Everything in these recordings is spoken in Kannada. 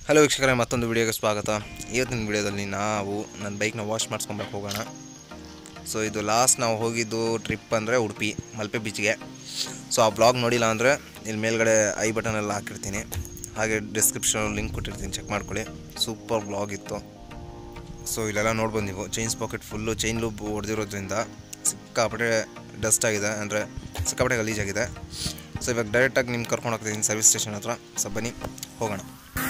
ಹಲೋ ವೀಕ್ಷಕರೇ ಮತ್ತೊಂದು ವಿಡಿಯೋಗೆ ಸ್ವಾಗತ ಇವತ್ತಿನ ವಿಡಿಯೋದಲ್ಲಿ ನಾವು ನನ್ನ ಬೈಕ್ನ ವಾಶ್ ಮಾಡಿಸ್ಕೊಂಬರಕ್ಕೆ ಹೋಗೋಣ ಸೊ ಇದು ಲಾಸ್ಟ್ ನಾವು ಹೋಗಿದ್ದು ಟ್ರಿಪ್ ಅಂದರೆ ಉಡುಪಿ ಮಲ್ಪೆ ಬೀಚ್ಗೆ ಸೊ ಆ ಬ್ಲಾಗ್ ನೋಡಿಲ್ಲ ಅಂದರೆ ಇಲ್ಲಿ ಮೇಲ್ಗಡೆ ಐ ಬಟನೆಲ್ಲ ಹಾಕಿರ್ತೀನಿ ಹಾಗೆ ಡಿಸ್ಕ್ರಿಪ್ಷನ್ ಲಿಂಕ್ ಕೊಟ್ಟಿರ್ತೀನಿ ಚೆಕ್ ಮಾಡ್ಕೊಳ್ಳಿ ಸೂಪರ್ ಬ್ಲಾಗ್ ಇತ್ತು ಸೊ ಇಲ್ಲೆಲ್ಲ ನೋಡ್ಬೋದು ನೀವು chains pocket full chain lube ಹೊಡೆದಿರೋದ್ರಿಂದ ಸಿಕ್ಕಾಪಟ್ಟೆ ಡಸ್ಟ್ ಆಗಿದೆ ಅಂದರೆ ಸಿಕ್ಕಾಪಟ್ಟೆ ಗಲೀಜಾಗಿದೆ ಸೊ ಇವಾಗ ಡೈರೆಕ್ಟಾಗಿ ನಿಮ್ಗೆ ಕರ್ಕೊಂಡು ಹೋಗ್ತಿದ್ದೀನಿ ಸರ್ವಿಸ್ ಸ್ಟೇಷನ್ ಹತ್ರ ಸೊ ಬನ್ನಿ ಹೋಗೋಣ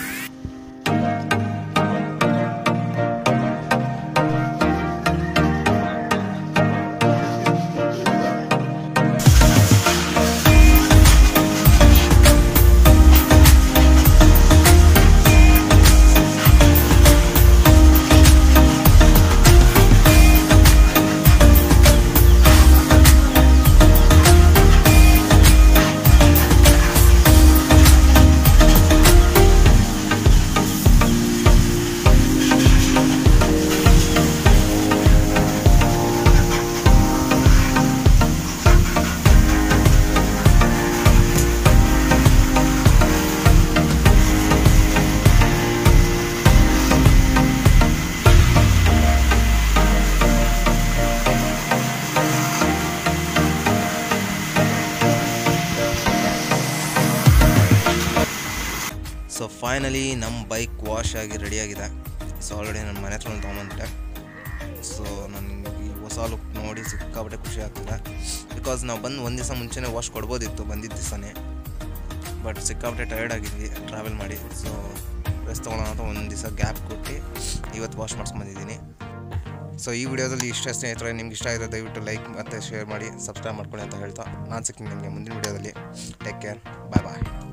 ಸೊ ಫೈನಲಿ ನಮ್ಮ ಬೈಕ್ ವಾಶ್ ಆಗಿ ರೆಡಿಯಾಗಿದೆ ಸೊ ಆಲ್ರೆಡಿ ನನ್ನ ಮನೆ ಹತ್ರ ತೊಗೊಂಬಂದೆ ಸೊ ನನಗೆ ಈ ಹೊಸ ಲುಕ್ ನೋಡಿ ಸಿಕ್ಕಾಪಟ್ಟೆ ಖುಷಿ ಆಗ್ತಿದೆ ಬಿಕಾಸ್ ನಾವು ಬಂದು ಒಂದು ದಿವಸ ಮುಂಚೆನೇ ವಾಶ್ ಕೊಡ್ಬೋದಿತ್ತು ಬಂದಿದ್ದ ದಿವಸನೇ ಬಟ್ ಸಿಕ್ಕಾಪಟ್ಟೆ ಟಯರ್ಡ್ ಆಗಿದ್ವಿ ಟ್ರಾವೆಲ್ ಮಾಡಿ ಸೊ ರೆಸ್ಟ್ ತೊಗೊಳ್ಳೋಣ ಅಂತ ಒಂದು ದಿವಸ ಗ್ಯಾಪ್ ಕೊಟ್ಟು ಇವತ್ತು ವಾಶ್ ಮಾಡಿಸ್ಕೊಂಬಂದಿದ್ದೀನಿ ಸೊ ಈ ವಿಡಿಯೋದಲ್ಲಿ ಇಷ್ಟ ಸ್ನೇಹಿತರೆ ನಿಮ್ಗೆ ಇಷ್ಟ ಆಗಿದೆ ದಯವಿಟ್ಟು ಲೈಕ್ ಮತ್ತು ಶೇರ್ ಮಾಡಿ ಸಬ್ಸ್ಕ್ರೈಬ್ ಮಾಡ್ಕೊಳ್ಳಿ ಅಂತ ಹೇಳ್ತಾ ನಾನು ಸಿಗ್ತೀನಿ ನಿಮಗೆ ಮುಂದಿನ ವಿಡಿಯೋದಲ್ಲಿ ಟೇಕ್ ಕೇರ್ ಬಾಯ್ ಬಾಯ್